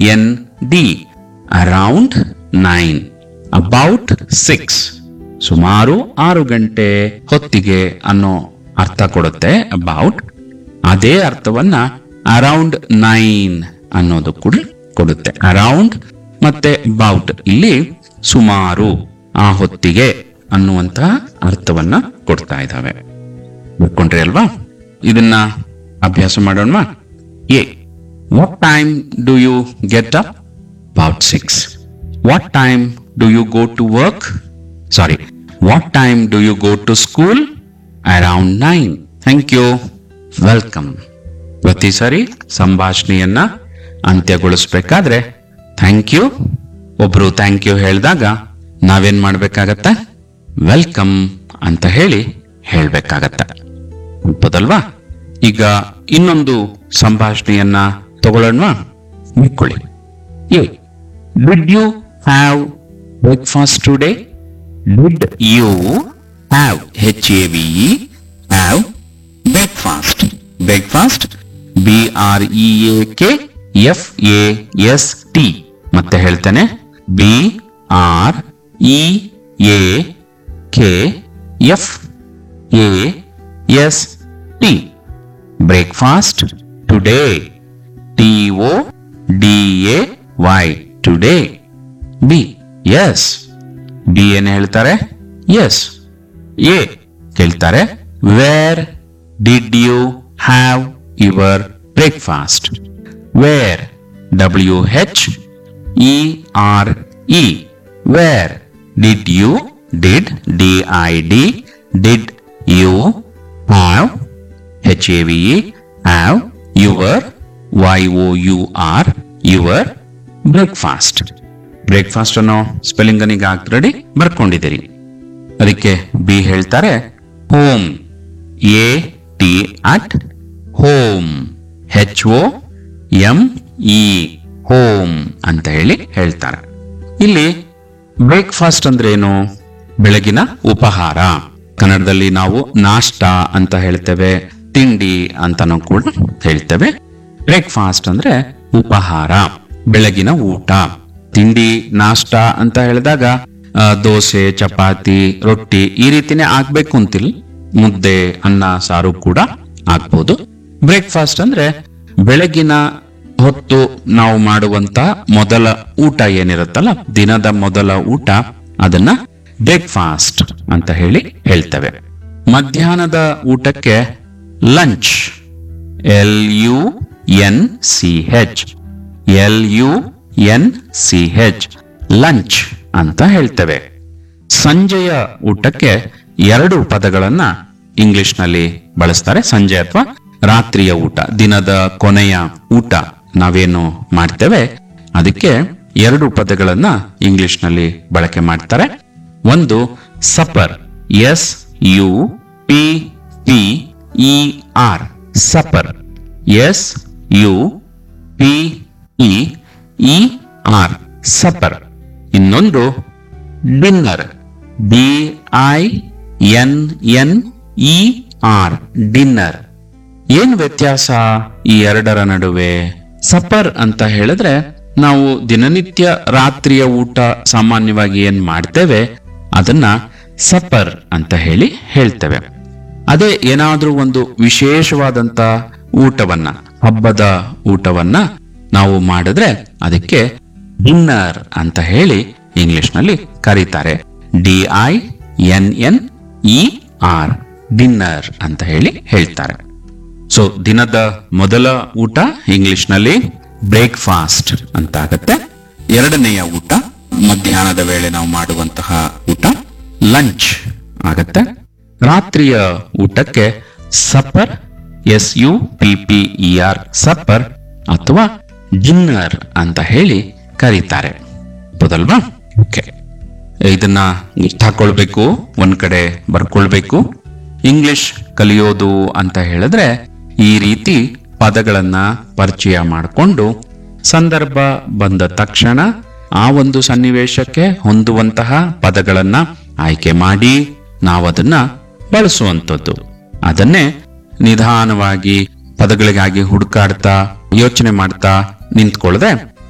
N D around nine about six ಸುಮಾರು ಆರು ಗಂಟೆ ಹೊತ್ತಿಗೆ ಅನ್ನೋ ಅರ್ಥ ಕೊಡುತ್ತೆ ಅಬೌಟ್ ಅದೇ ಅರ್ಥವನ್ನ ಅರೌಂಡ್ ನೈನ್ ಅನ್ನೋದು ಕೂಡ ಕೊಡುತ್ತೆ ಅರೌಂಡ್ ಮತ್ತೆ ಅಬೌಟ್ ಇಲ್ಲಿ ಸುಮಾರು ಆ ಹೊತ್ತಿಗೆ ಅನ್ನುವಂತಹ ಅರ್ಥವನ್ನ ಕೊಡ್ತಾ ಇದ್ದಾವೆ ಬರ್ಕೊಂಡ್ರಿ ಅಲ್ವಾ ಇದನ್ನ ಅಭ್ಯಾಸ ಮಾಡೋಣ A what time do you get up about six what time do you go to work sorry what time do you go to school around nine thank you welcome ಪ್ರತಿ ಸಾರಿ ಸಂಭಾಷಣೆಯನ್ನ ಅಂತ್ಯಗೊಳಿಸ್ಬೇಕಾದ್ರೆ ಥ್ಯಾಂಕ್ ಯು ಒಬ್ರು thank you ಹೇಳಿದಾಗ ನಾವೇನ್ ಮಾಡ್ಬೇಕಾಗತ್ತೆ welcome ಅಂತ ಹೇಳಿ ಹೇಳ್ಬೇಕಾಗತ್ತೆ ಒಪ್ಪದಲ್ವಾ ಈಗ ಇನ್ನೊಂದು ಸಂಭಾಷಣೆಯನ್ನ ತಗೊಳ್ಳೋಣವಾ ಇಟ್ಕೊಳ್ಳಿ did you have breakfast today did you have H A V have breakfast breakfast B R E A K F A S T ಮತ್ತೆ ಹೇಳ್ತೇನೆ B R E A K F A S T breakfast today T O D A Y today B yes B ಏನ್ ಹೇಳ್ತಾರೆ yes A ಕೇಳ್ತಾರೆ where did you have your breakfast where W H E R E where did you did D I D did you have H A V have your Y O U R your breakfast breakfast ಅನ್ನೋ spelling ಈಗ ready ಬರ್ಕೊಂಡಿದ್ದೀರಿ ಅದಕ್ಕೆ B ಹೇಳ್ತಾರೆ home A T at home H O M E home ಅಂತ ಹೇಳಿ ಹೇಳ್ತಾರೆ ಇಲ್ಲಿ breakfast ಅಂದ್ರೆ ಏನು ಬೆಳಗಿನ ಉಪಹಾರ ಕನ್ನಡದಲ್ಲಿ ನಾವು ನಾಷ್ಟ ಅಂತ ಹೇಳ್ತೇವೆ ತಿಂಡಿ ಅಂತಾನು ಕೂಡ ಹೇಳ್ತೇವೆ ಬ್ರೇಕ್ಫಾಸ್ಟ್ ಅಂದ್ರೆ ಉಪಹಾರ ಬೆಳಗಿನ ಊಟ ತಿಂಡಿ ನಾಷ್ಟ ಅಂತ ಹೇಳಿದಾಗ ಆ, ದೋಸೆ ಚಪಾತಿ ರೊಟ್ಟಿ ಈ ರೀತಿನೇ ಆಗ್ಬೇಕು ಅಂತಿಲ್ಲ ಮುದ್ದೆ ಅನ್ನ ಸಾರು ಕೂಡ ಆಗ್ಬೋದು ಬ್ರೇಕ್ಫಾಸ್ಟ್ ಅಂದ್ರೆ ಬೆಳಗಿನ ಹೊತ್ತು ನಾವು ಮಾಡುವಂತ ಮೊದಲ ಊಟ ಏನಿರುತ್ತಲ್ಲ ದಿನದ ಮೊದಲ ಊಟ ಅದನ್ನ ಬ್ರೇಕ್ಫಾಸ್ಟ್ ಅಂತ ಹೇಳಿ ಹೇಳ್ತೇವೆ ಮಧ್ಯಾಹ್ನದ ಊಟಕ್ಕೆ lunch L U N C H L U N C H lunch ಅಂತ ಹೇಳ್ತೇವೆ ಸಂಜೆಯ ಊಟಕ್ಕೆ ಎರಡು ಪದಗಳನ್ನ ಇಂಗ್ಲಿಷ್ ನಲ್ಲಿ ಬಳಸ್ತಾರೆ ಸಂಜೆ ಅಥವಾ ರಾತ್ರಿಯ ಊಟ ದಿನದ ಕೊನೆಯ ಊಟ ನಾವೇನು ಮಾಡ್ತೇವೆ ಅದಕ್ಕೆ ಎರಡು ಪದಗಳನ್ನ ಇಂಗ್ಲಿಷ್ ನಲ್ಲಿ ಬಳಕೆ ಮಾಡ್ತಾರೆ ಒಂದು supper S U P P E R supper S U P E E R supper ಇನ್ನೊಂದು dinner D I N N E R dinner ಏನ್ ವ್ಯತ್ಯಾಸ ಈ ಎರಡರ ನಡುವೆ ಸಪರ್ ಅಂತ ಹೇಳಿದ್ರೆ ನಾವು ದಿನನಿತ್ಯ ರಾತ್ರಿಯ ಊಟ ಸಾಮಾನ್ಯವಾಗಿ ಏನ್ ಮಾಡ್ತೇವೆ ಅದನ್ನ ಸಪರ್ ಅಂತ ಹೇಳಿ ಹೇಳ್ತೇವೆ ಅದೇ ಏನಾದ್ರೂ ಒಂದು ವಿಶೇಷವಾದಂತ ಊಟವನ್ನ ಹಬ್ಬದ ಊಟವನ್ನ ನಾವು ಮಾಡಿದ್ರೆ ಅದಕ್ಕೆ ಡಿನ್ನರ್ ಅಂತ ಹೇಳಿ ಇಂಗ್ಲಿಷ್ ನಲ್ಲಿ ಕರೀತಾರೆ D I N N E R dinner ಅಂತ ಹೇಳಿ ಹೇಳ್ತಾರೆ ಸೊ ದಿನದ ಮೊದಲ ಊಟ ಇಂಗ್ಲಿಷ್ ನಲ್ಲಿ ಬ್ರೇಕ್ಫಾಸ್ಟ್ ಅಂತ ಆಗತ್ತೆ ಎರಡನೆಯ ಊಟ ಮಧ್ಯಾಹ್ನದ ವೇಳೆ ನಾವು ಮಾಡುವಂತಹ ಊಟ ಲಂಚ್ ಆಗತ್ತೆ ರಾತ್ರಿಯ ಊಟಕ್ಕೆ supper S U P P E R supper ಅಥವಾ ಡಿನ್ನರ್ ಅಂತ ಹೇಳಿ ಕರೀತಾರೆ ಹೌದಲ್ವಾ ಓಕೆ ಇದನ್ನ ಗುರ್ತಾಕೊಳ್ಬೇಕು ಒಂದ್ ಕಡೆ ಬರ್ಕೊಳ್ಬೇಕು ಇಂಗ್ಲಿಷ್ ಕಲಿಯೋದು ಅಂತ ಹೇಳಿದ್ರೆ ಈ ರೀತಿ ಪದಗಳನ್ನ ಪರಿಚಯ ಮಾಡಿಕೊಂಡು ಸಂದರ್ಭ ಬಂದ ತಕ್ಷಣ ಆ ಒಂದು ಸನ್ನಿವೇಶಕ್ಕೆ ಹೊಂದುವಂತಹ ಪದಗಳನ್ನ ಆಯ್ಕೆ ಮಾಡಿ ನಾವದನ್ನ ಬಳಸುವಂಥದ್ದು ಅದನ್ನೇ ನಿಧಾನವಾಗಿ ಪದಗಳಿಗಾಗಿ ಹುಡುಕಾಡ್ತಾ ಯೋಚನೆ ಮಾಡ್ತಾ ನಿಂತ್ಕೊಳ್ಳದೆ